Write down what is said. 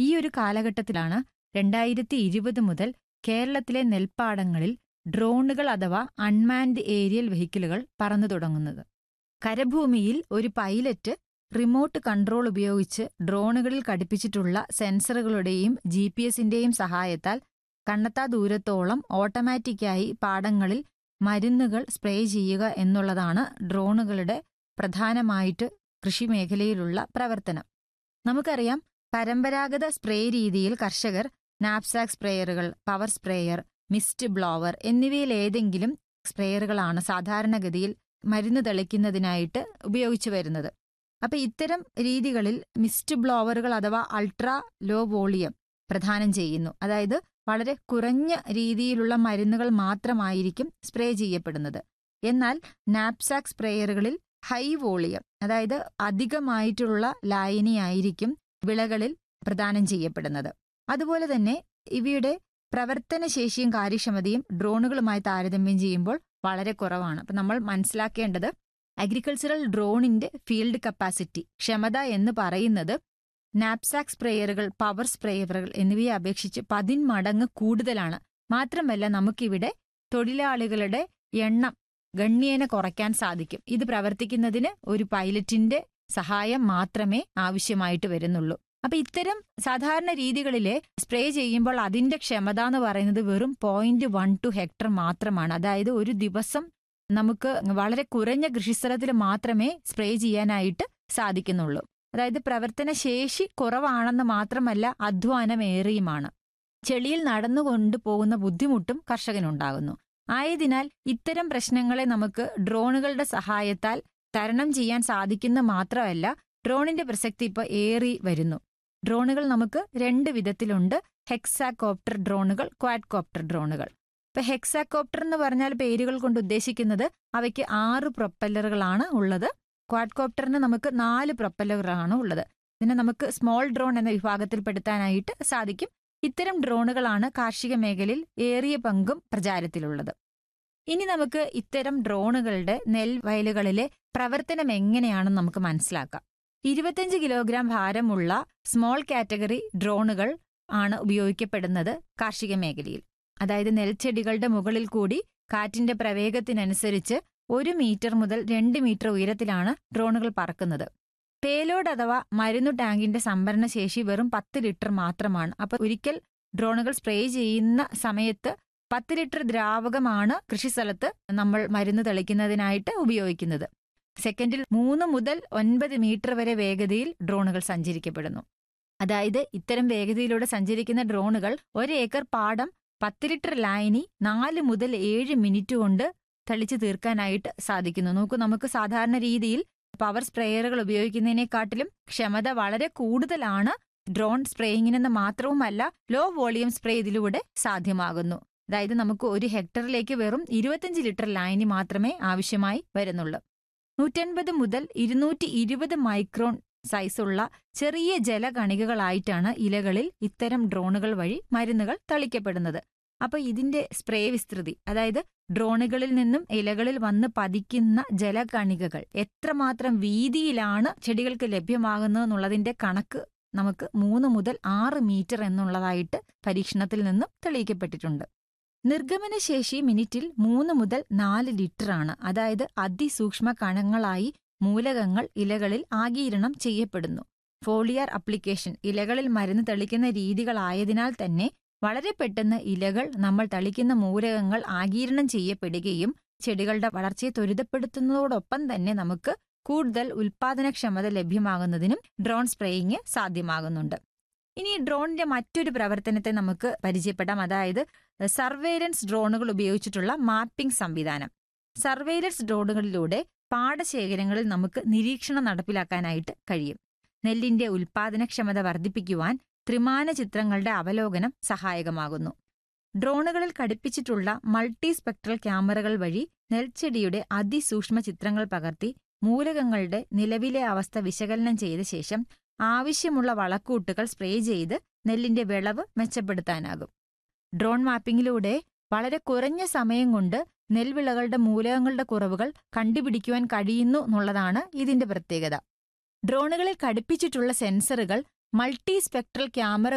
ഒരു കാലഘട്ടത്തിലാണ് രണ്ടായിരത്തി ഇരുപത് മുതൽ കേരളത്തിലെ നെൽപ്പാടങ്ങളിൽ ഡ്രോണുകൾ അഥവാ അൺമാൻഡ് ഏരിയൽ വെഹിക്കിളുകൾ പറന്നു തുടങ്ങുന്നത് കരഭൂമിയിൽ ഒരു പൈലറ്റ് റിമോട്ട് കൺട്രോൾ ഉപയോഗിച്ച് ഡ്രോണുകളിൽ ഘടിപ്പിച്ചിട്ടുള്ള സെൻസറുകളുടെയും ജി പി എസിന്റെയും സഹായത്താൽ കണ്ണത്താ ദൂരത്തോളം ഓട്ടോമാറ്റിക്കായി പാടങ്ങളിൽ മരുന്നുകൾ സ്പ്രേ ചെയ്യുക എന്നുള്ളതാണ് ഡ്രോണുകളുടെ പ്രധാനമായിട്ട് കൃഷിമേഖലയിലുള്ള പ്രവർത്തനം നമുക്കറിയാം പരമ്പരാഗത സ്പ്രേ രീതിയിൽ കർഷകർ നാപ്സാക് സ്പ്രേയറുകൾ പവർ സ്പ്രേയർ മിസ്റ്റ് ബ്ലോവർ എന്നിവയിലേതെങ്കിലും സ്പ്രേയറുകളാണ് സാധാരണഗതിയിൽ മരുന്ന് തെളിക്കുന്നതിനായിട്ട് ഉപയോഗിച്ചു വരുന്നത് അപ്പൊ ഇത്തരം രീതികളിൽ മിസ്റ്റ് ബ്ലോവറുകൾ അഥവാ അൾട്രാ ലോ വോളിയം പ്രദാനം ചെയ്യുന്നു അതായത് വളരെ കുറഞ്ഞ രീതിയിലുള്ള മരുന്നുകൾ മാത്രമായിരിക്കും സ്പ്രേ ചെയ്യപ്പെടുന്നത് എന്നാൽ നാപ്സാക് സ്പ്രേയറുകളിൽ ഹൈ വോളിയം അതായത് അധികമായിട്ടുള്ള ലായനിയായിരിക്കും വിളകളിൽ പ്രദാനം ചെയ്യപ്പെടുന്നത് അതുപോലെ തന്നെ ഇവയുടെ പ്രവർത്തനശേഷിയും കാര്യക്ഷമതയും ഡ്രോണുകളുമായി താരതമ്യം ചെയ്യുമ്പോൾ വളരെ കുറവാണ് അപ്പൊ നമ്മൾ മനസ്സിലാക്കേണ്ടത് അഗ്രികൾച്ചറൽ ഡ്രോണിന്റെ ഫീൽഡ് കപ്പാസിറ്റി ക്ഷമത എന്ന് പറയുന്നത് നാപ്സാക് സ്പ്രേയറുകൾ പവർ സ്പ്രേയറുകൾ എന്നിവയെ അപേക്ഷിച്ച് പതിന്മടങ്ങ് കൂടുതലാണ് മാത്രമല്ല നമുക്കിവിടെ തൊഴിലാളികളുടെ എണ്ണം ഗണ്യേന കുറയ്ക്കാൻ സാധിക്കും ഇത് പ്രവർത്തിക്കുന്നതിന് ഒരു പൈലറ്റിന്റെ സഹായം മാത്രമേ ആവശ്യമായിട്ട് വരുന്നുള്ളൂ അപ്പൊ ഇത്തരം സാധാരണ രീതികളിലെ സ്പ്രേ ചെയ്യുമ്പോൾ അതിന്റെ ക്ഷമത എന്ന് പറയുന്നത് വെറും പോയിന്റ് വൺ ടു ഹെക്ടർ മാത്രമാണ് അതായത് ഒരു ദിവസം നമുക്ക് വളരെ കുറഞ്ഞ കൃഷിസ്ഥലത്തിൽ മാത്രമേ സ്പ്രേ ചെയ്യാനായിട്ട് സാധിക്കുന്നുള്ളൂ അതായത് പ്രവർത്തന ശേഷി കുറവാണെന്ന് മാത്രമല്ല അധ്വാനമേറിയുമാണ് ചെളിയിൽ നടന്നുകൊണ്ട് പോകുന്ന ബുദ്ധിമുട്ടും കർഷകനുണ്ടാകുന്നു ആയതിനാൽ ഇത്തരം പ്രശ്നങ്ങളെ നമുക്ക് ഡ്രോണുകളുടെ സഹായത്താൽ തരണം ചെയ്യാൻ സാധിക്കുന്ന മാത്രമല്ല ഡ്രോണിന്റെ പ്രസക്തി ഇപ്പോൾ ഏറി വരുന്നു ഡ്രോണുകൾ നമുക്ക് രണ്ട് വിധത്തിലുണ്ട് ഹെക്സാകോപ്റ്റർ ഡ്രോണുകൾ ക്വാഡ്കോപ്റ്റർ ഡ്രോണുകൾ ഇപ്പൊ ഹെക്സാകോപ്റ്റർ എന്ന് പറഞ്ഞാൽ പേരുകൾ കൊണ്ട് ഉദ്ദേശിക്കുന്നത് അവയ്ക്ക് ആറ് പ്രൊപ്പല്ലറുകളാണ് ഉള്ളത് ക്വാഡ്കോപ്റ്ററിന് നമുക്ക് നാല് പ്രൊപ്പല്ലറുകളാണ് ഉള്ളത് ഇതിനെ നമുക്ക് സ്മോൾ ഡ്രോൺ എന്ന വിഭാഗത്തിൽപ്പെടുത്താനായിട്ട് സാധിക്കും ഇത്തരം ഡ്രോണുകളാണ് കാർഷിക മേഖലയിൽ ഏറിയ പങ്കും പ്രചാരത്തിലുള്ളത് ഇനി നമുക്ക് ഇത്തരം ഡ്രോണുകളുടെ നെൽവയലുകളിലെ പ്രവർത്തനം എങ്ങനെയാണെന്ന് നമുക്ക് മനസ്സിലാക്കാം ഇരുപത്തിയഞ്ച് കിലോഗ്രാം ഭാരമുള്ള സ്മോൾ കാറ്റഗറി ഡ്രോണുകൾ ആണ് ഉപയോഗിക്കപ്പെടുന്നത് കാർഷിക മേഖലയിൽ അതായത് നെൽച്ചെടികളുടെ മുകളിൽ കൂടി കാറ്റിന്റെ പ്രവേഗത്തിനനുസരിച്ച് ഒരു മീറ്റർ മുതൽ രണ്ട് മീറ്റർ ഉയരത്തിലാണ് ഡ്രോണുകൾ പറക്കുന്നത് പേലോഡ് അഥവാ മരുന്നു ടാങ്കിന്റെ സംഭരണ ശേഷി വെറും പത്ത് ലിറ്റർ മാത്രമാണ് അപ്പൊ ഒരിക്കൽ ഡ്രോണുകൾ സ്പ്രേ ചെയ്യുന്ന സമയത്ത് പത്ത് ലിറ്റർ ദ്രാവകമാണ് കൃഷിസ്ഥലത്ത് നമ്മൾ മരുന്ന് തെളിക്കുന്നതിനായിട്ട് ഉപയോഗിക്കുന്നത് സെക്കൻഡിൽ മൂന്ന് മുതൽ ഒൻപത് മീറ്റർ വരെ വേഗതയിൽ ഡ്രോണുകൾ സഞ്ചരിക്കപ്പെടുന്നു അതായത് ഇത്തരം വേഗതയിലൂടെ സഞ്ചരിക്കുന്ന ഡ്രോണുകൾ ഒരു ഏക്കർ പാടം പത്ത് ലിറ്റർ ലായനി നാല് മുതൽ ഏഴ് മിനിറ്റ് കൊണ്ട് തളിച്ചു തീർക്കാനായിട്ട് സാധിക്കുന്നു നോക്കൂ നമുക്ക് സാധാരണ രീതിയിൽ പവർ സ്പ്രേയറുകൾ ഉപയോഗിക്കുന്നതിനെക്കാട്ടിലും ക്ഷമത വളരെ കൂടുതലാണ് ഡ്രോൺ സ്പ്രേയിങ്ങിനെന്ന് മാത്രവുമല്ല ലോ വോളിയം സ്പ്രേ ഇതിലൂടെ സാധ്യമാകുന്നു അതായത് നമുക്ക് ഒരു ഹെക്ടറിലേക്ക് വെറും ഇരുപത്തിയഞ്ച് ലിറ്റർ ലായനി മാത്രമേ ആവശ്യമായി വരുന്നുള്ളൂ നൂറ്റൻപത് മുതൽ ഇരുന്നൂറ്റി ഇരുപത് മൈക്രോൺ സൈസുള്ള ചെറിയ ജലകണികകളായിട്ടാണ് ഇലകളിൽ ഇത്തരം ഡ്രോണുകൾ വഴി മരുന്നുകൾ തളിക്കപ്പെടുന്നത് അപ്പൊ ഇതിന്റെ സ്പ്രേ വിസ്തൃതി അതായത് ഡ്രോണുകളിൽ നിന്നും ഇലകളിൽ വന്ന് പതിക്കുന്ന ജലകണികകൾ എത്രമാത്രം വീതിയിലാണ് ചെടികൾക്ക് ലഭ്യമാകുന്നത് എന്നുള്ളതിന്റെ കണക്ക് നമുക്ക് മൂന്ന് മുതൽ ആറ് മീറ്റർ എന്നുള്ളതായിട്ട് പരീക്ഷണത്തിൽ നിന്നും തെളിയിക്കപ്പെട്ടിട്ടുണ്ട് നിർഗമനശേഷി മിനിറ്റിൽ മൂന്ന് മുതൽ നാല് ലിറ്റർ ആണ് അതായത് അതിസൂക്ഷ്മ കണങ്ങളായി മൂലകങ്ങൾ ഇലകളിൽ ആഗീരണം ചെയ്യപ്പെടുന്നു ഫോളിയാർ അപ്ലിക്കേഷൻ ഇലകളിൽ മരുന്ന് തെളിക്കുന്ന രീതികളായതിനാൽ തന്നെ വളരെ പെട്ടെന്ന് ഇലകൾ നമ്മൾ തളിക്കുന്ന മൂലകങ്ങൾ ആഗീരണം ചെയ്യപ്പെടുകയും ചെടികളുടെ വളർച്ചയെ ത്വരിതപ്പെടുത്തുന്നതോടൊപ്പം തന്നെ നമുക്ക് കൂടുതൽ ഉൽപാദനക്ഷമത ലഭ്യമാകുന്നതിനും ഡ്രോൺ സ്പ്രേയിങ് സാധ്യമാകുന്നുണ്ട് ഇനി ഡ്രോണിന്റെ മറ്റൊരു പ്രവർത്തനത്തെ നമുക്ക് പരിചയപ്പെടാം അതായത് സർവേലൻസ് ഡ്രോണുകൾ ഉപയോഗിച്ചിട്ടുള്ള മാപ്പിംഗ് സംവിധാനം സർവേലൻസ് ഡ്രോണുകളിലൂടെ പാടശേഖരങ്ങളിൽ നമുക്ക് നിരീക്ഷണം നടപ്പിലാക്കാനായിട്ട് കഴിയും നെല്ലിന്റെ ഉൽപാദനക്ഷമത വർദ്ധിപ്പിക്കുവാൻ ത്രിമാന ചിത്രങ്ങളുടെ അവലോകനം സഹായകമാകുന്നു ഡ്രോണുകളിൽ ഘടിപ്പിച്ചിട്ടുള്ള മൾട്ടി സ്പെക്ട്രൽ ക്യാമറകൾ വഴി നെൽച്ചെടിയുടെ അതിസൂക്ഷ്മ ചിത്രങ്ങൾ പകർത്തി മൂലകങ്ങളുടെ നിലവിലെ അവസ്ഥ വിശകലനം ചെയ്ത ശേഷം ആവശ്യമുള്ള വളക്കൂട്ടുകൾ സ്പ്രേ ചെയ്ത് നെല്ലിന്റെ വിളവ് മെച്ചപ്പെടുത്താനാകും ഡ്രോൺ മാപ്പിംഗിലൂടെ വളരെ കുറഞ്ഞ സമയം കൊണ്ട് നെൽവിളകളുടെ മൂലകങ്ങളുടെ കുറവുകൾ കണ്ടുപിടിക്കുവാൻ കഴിയുന്നു എന്നുള്ളതാണ് ഇതിന്റെ പ്രത്യേകത ഡ്രോണുകളിൽ ഘടിപ്പിച്ചിട്ടുള്ള സെൻസറുകൾ മൾട്ടി സ്പെക്ട്രൽ ക്യാമറ